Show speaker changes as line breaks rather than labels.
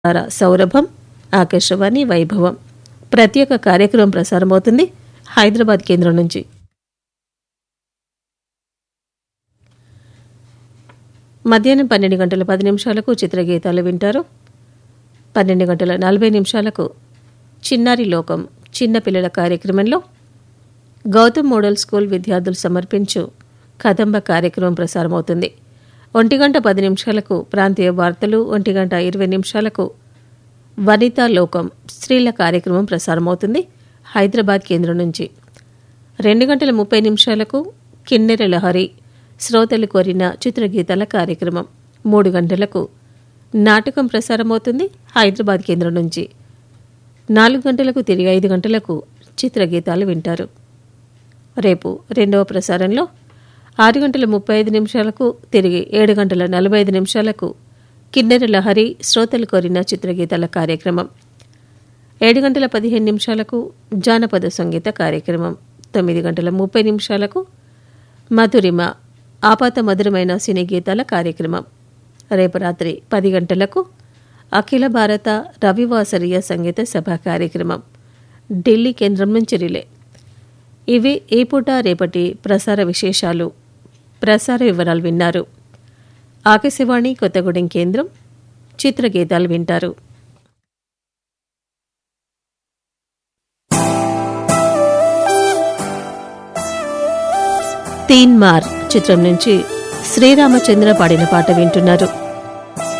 ద్వారా సౌరభం ఆకాశవాణి వైభవం ప్రత్యేక కార్యక్రమం ప్రసారమవుతుంది హైదరాబాద్ కేంద్రం నుంచి మధ్యాహ్నం పన్నెండు గంటల పది నిమిషాలకు చిత్రగీతాలు వింటారు పన్నెండు గంటల నలభై నిమిషాలకు చిన్నారి లోకం చిన్నపిల్లల కార్యక్రమంలో గౌతమ్ మోడల్ స్కూల్ విద్యార్థులు సమర్పించు కదంబ కార్యక్రమం ప్రసారమవుతుంది ఒంటి గంట పది నిమిషాలకు ప్రాంతీయ వార్తలు ఒంటి గంట ఇరవై నిమిషాలకు వనితా లోకం స్త్రీల కార్యక్రమం ప్రసారమవుతుంది హైదరాబాద్ కేంద్రం నుంచి రెండు గంటల ముప్పై నిమిషాలకు కిన్నెర లహరి శ్రోతలు కోరిన చిత్రగీతాల కార్యక్రమం మూడు గంటలకు నాటకం ప్రసారమవుతుంది హైదరాబాద్ కేంద్రం నుంచి నాలుగు గంటలకు తిరిగి ఐదు గంటలకు చిత్రగీతాలు వింటారు రేపు రెండవ ప్రసారంలో ఆరు గంటల ముప్పై ఐదు నిమిషాలకు తిరిగి ఏడు గంటల నలభై ఐదు నిమిషాలకు కిన్నెర లహరి శ్రోతలు కోరిన చిత్రగీతాల కార్యక్రమం ఏడు గంటల పదిహేను నిమిషాలకు జానపద సంగీత కార్యక్రమం తొమ్మిది గంటల ముప్పై నిమిషాలకు మధురిమ ఆపాత మధురమైన సినీ గీతాల కార్యక్రమం రేపు రాత్రి పది గంటలకు అఖిల భారత రవివాసరీయ సంగీత సభ కార్యక్రమం ఢిల్లీ కేంద్రం నుంచి రిలే ఇవి ఈ పూట రేపటి ప్రసార విశేషాలు ప్రసార వివరాలు విన్నారు ఆకాశవాణి కొత్తగూడెం కేంద్రం చిత్రగీతాలు వింటారు తీన్మార్ చిత్రం నుంచి శ్రీరామచంద్ర పాడిన పాట వింటున్నారు